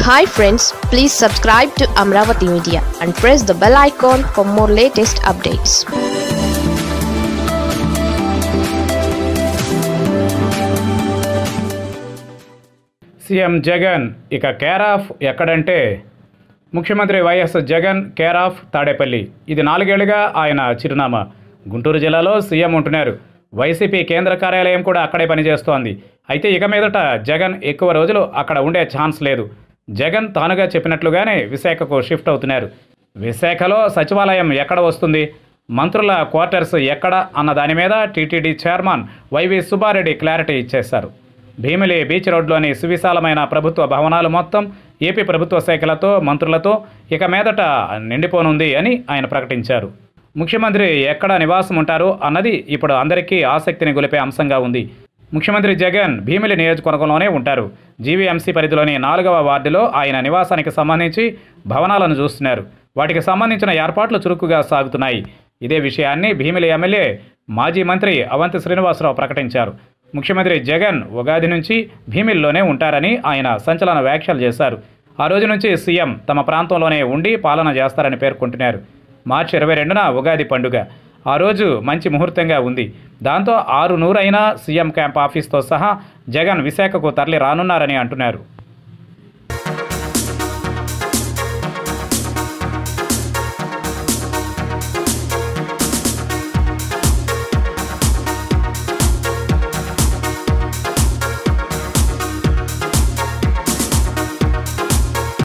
hi friends please subscribe to Amaravati media and press the bell icon for more latest updates CM Jagan ఇక care of ఎక్కడంటే ముఖ్యమంత్రి YS Jagan care of Tadepalli ఇది నాలుగేళ్లుగా ఆయన చిరునామా గుంటూరు జిల్లాలో సీఎం ఉంటున్నారు వైసీపీ కేంద్ర కార్యాలయం కూడా అక్కడే పనిచేస్తోంది అయితే ఇక మీదట జగన్ ఎక్కువ రోజులు అక్కడ ఉండే ఛాన్స్ లేదు జగన్ తానుగా చెప్పినట్లుగానే విశాఖకు షిఫ్ట్ అవుతున్నారు విశాఖలో సచివాలయం ఎక్కడ వస్తుంది మంత్రుల క్వార్టర్స్ ఎక్కడ అన్న దాని మీద TTD chairman YV Subbareddy clarity ఇచ్చేశారు భీమిలి బీచ్ రోడ్లోని సువిశాలమైన ప్రభుత్వ భవనాలు మొత్తం ఏపీ ప్రభుత్వ శాఖలతో మంత్రులతో ఇక మీదట నిండిపోనుంది అని ఆయన ప్రకటించారు ముఖ్యమంత్రి ఎక్కడ నివాసం ఉంటారు అన్నది ఇప్పుడు అందరికీ ఆసక్తిని గొలిపే అంశంగా ఉంది ముఖ్యమంత్రి జగన్ భీమిలి నియోజకవర్గంలోనే ఉంటారు జీవీఎంసీ పరిధిలోని నాలుగవ వార్డులో ఆయన నివాసానికి సంబంధించి భవనాలను చూస్తున్నారు వాటికి సంబంధించిన ఏర్పాట్లు చురుకుగా సాగుతున్నాయి ఇదే విషయాన్ని భీమిలి ఎమ్మెల్యే మాజీ మంత్రి అవంతి శ్రీనివాసరావు ప్రకటించారు ముఖ్యమంత్రి జగన్ ఉగాది నుంచి భీమిల్లోనే ఉంటారని ఆయన సంచలన వ్యాఖ్యలు చేశారు ఆ రోజు నుంచి సీఎం తమ ప్రాంతంలోనే ఉండి పాలన చేస్తారని పేర్కొంటున్నారు మార్చి ఇరవై రెండున ఉగాది పండుగ ఆ రోజు మంచి ముహూర్తంగా ఉంది దాంతో ఆరు నూరైన సీఎం క్యాంప్ ఆఫీస్తో సహా జగన్ విశాఖకు తరలి రానున్నారని అంటున్నారు